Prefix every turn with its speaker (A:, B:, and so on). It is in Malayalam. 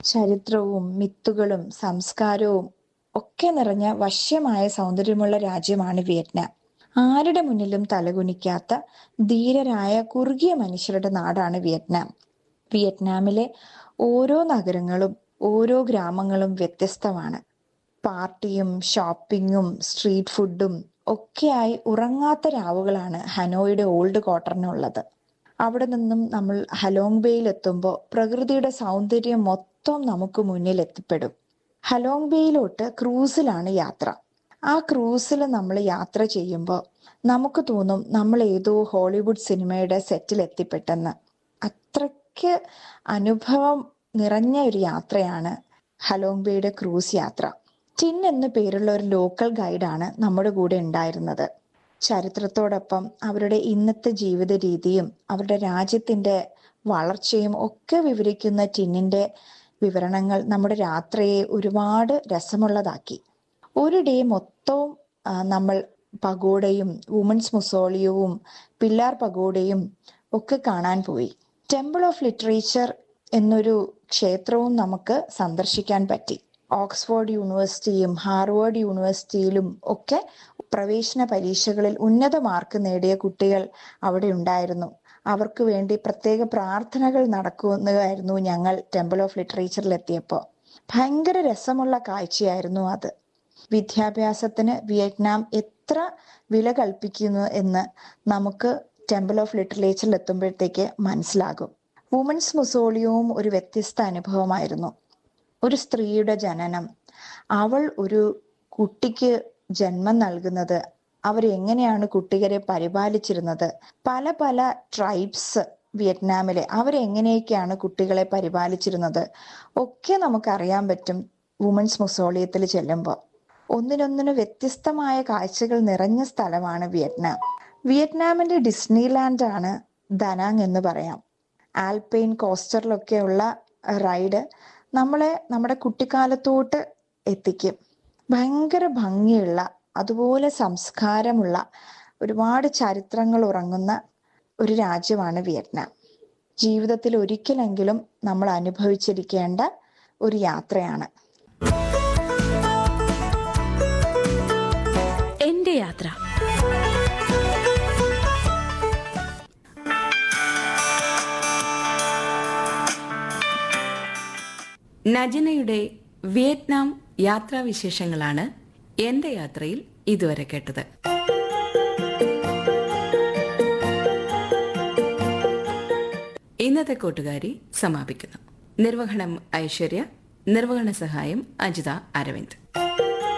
A: ചരിത്രവും മിത്തുകളും സംസ്കാരവും ഒക്കെ നിറഞ്ഞ വശ്യമായ സൗന്ദര്യമുള്ള രാജ്യമാണ് വിയറ്റ്നാം ആരുടെ മുന്നിലും തലകുനിക്കാത്ത ധീരരായ കുറുകിയ മനുഷ്യരുടെ നാടാണ് വിയറ്റ്നാം വിയറ്റ്നാമിലെ ഓരോ നഗരങ്ങളും ഓരോ ഗ്രാമങ്ങളും വ്യത്യസ്തമാണ് പാർട്ടിയും ഷോപ്പിങ്ങും സ്ട്രീറ്റ് ഫുഡും ഒക്കെയായി ഉറങ്ങാത്ത രാവുകളാണ് ഹനോയുടെ ഓൾഡ് ക്വാർട്ടറിനുള്ളത് അവിടെ നിന്നും നമ്മൾ ഹലോങ് ബേയിൽ എത്തുമ്പോൾ പ്രകൃതിയുടെ സൗന്ദര്യം മൊത്തം നമുക്ക് മുന്നിൽ എത്തിപ്പെടും ഹലോങ് ബേയിലോട്ട് ക്രൂസിലാണ് യാത്ര ആ ക്രൂസിൽ നമ്മൾ യാത്ര ചെയ്യുമ്പോൾ നമുക്ക് തോന്നും നമ്മൾ ഏതോ ഹോളിവുഡ് സിനിമയുടെ സെറ്റിൽ എത്തിപ്പെട്ടെന്ന് അത്രയ്ക്ക് അനുഭവം നിറഞ്ഞ ഒരു യാത്രയാണ് ഹലോങ് ബേയുടെ ക്രൂസ് യാത്ര ടിൻ എന്നു പേരുള്ള ഒരു ലോക്കൽ ഗൈഡാണ് നമ്മുടെ കൂടെ ഉണ്ടായിരുന്നത് ചരിത്രത്തോടൊപ്പം അവരുടെ ഇന്നത്തെ ജീവിത രീതിയും അവരുടെ രാജ്യത്തിന്റെ വളർച്ചയും ഒക്കെ വിവരിക്കുന്ന ടിന്നിന്റെ വിവരണങ്ങൾ നമ്മുടെ രാത്രിയെ ഒരുപാട് രസമുള്ളതാക്കി ഒരു ഡേ മൊത്തവും ആ, നമ്മൾ പഗോഡയും വുമൻസ് മുസോളിയവും പില്ലാർ പഗോഡയും ഒക്കെ കാണാൻ പോയി ടെമ്പിൾ ഓഫ് ലിറ്ററേച്ചർ എന്നൊരു ക്ഷേത്രവും നമുക്ക് സന്ദർശിക്കാൻ പറ്റി ഓക്സ്ഫോർഡ് യൂണിവേഴ്സിറ്റിയും ഹാർവേഡ് യൂണിവേഴ്സിറ്റിയിലും ഒക്കെ പ്രവേശന പരീക്ഷകളിൽ ഉന്നത മാർക്ക് നേടിയ കുട്ടികൾ അവിടെ ഉണ്ടായിരുന്നു അവർക്ക് വേണ്ടി പ്രത്യേക പ്രാർത്ഥനകൾ നടക്കുന്നതായിരുന്നു ഞങ്ങൾ ടെമ്പിൾ ഓഫ് ലിറ്ററേച്ചറിൽ എത്തിയപ്പോൾ ഭയങ്കര രസമുള്ള കാഴ്ചയായിരുന്നു അത് വിദ്യാഭ്യാസത്തിന് വിയറ്റ്നാം എത്ര വില കൽപ്പിക്കുന്നു എന്ന് നമുക്ക് ടെമ്പിൾ ഓഫ് ലിറ്ററേച്ചറിൽ എത്തുമ്പോഴത്തേക്ക് മനസ്സിലാകും വുമൻസ് മുസോളിയവും ഒരു വ്യത്യസ്ത അനുഭവമായിരുന്നു ഒരു സ്ത്രീയുടെ ജനനം അവൾ ഒരു കുട്ടിക്ക് ജന്മം നൽകുന്നത് അവരെങ്ങനെയാണ് കുട്ടികളെ പരിപാലിച്ചിരുന്നത് പല പല ട്രൈബ്സ് വിയറ്റ്നാമിലെ അവരെങ്ങനെയൊക്കെയാണ് കുട്ടികളെ പരിപാലിച്ചിരുന്നത് ഒക്കെ നമുക്കറിയാൻ പറ്റും വുമൻസ് മുസോളിയത്തിൽ ചെല്ലുമ്പോൾ ഒന്നിനൊന്നിന് വ്യത്യസ്തമായ കാഴ്ചകൾ നിറഞ്ഞ സ്ഥലമാണ് വിയറ്റ്നാം വിയറ്റ്നാമിന്റെ ഡിസ്നിലാൻഡ് ആണ് ദനാങ് എന്ന് പറയാം ആൽപൈൻ കോസ്റ്ററിലൊക്കെയുള്ള റൈഡ് നമ്മളെ നമ്മുടെ കുട്ടിക്കാലത്തോട്ട് എത്തിക്കും ഭയങ്കര ഭംഗിയുള്ള അതുപോലെ സംസ്കാരമുള്ള ഒരുപാട് ചരിത്രങ്ങൾ ഉറങ്ങുന്ന ഒരു രാജ്യമാണ് വിയറ്റ്നാം ജീവിതത്തിൽ ഒരിക്കലെങ്കിലും നമ്മൾ അനുഭവിച്ചിരിക്കേണ്ട ഒരു യാത്രയാണ്
B: എന്റെ യാത്ര നജിനയുടെ വിയറ്റ്നാം യാത്രാവിശേഷങ്ങളാണ് എന്റെ യാത്രയിൽ ഇതുവരെ കേട്ടത് ഇന്നത്തെ കൂട്ടുകാരി സമാപിക്കുന്നു നിർവഹണം ഐശ്വര്യ നിർവഹണ സഹായം അജിത അരവിന്ദ്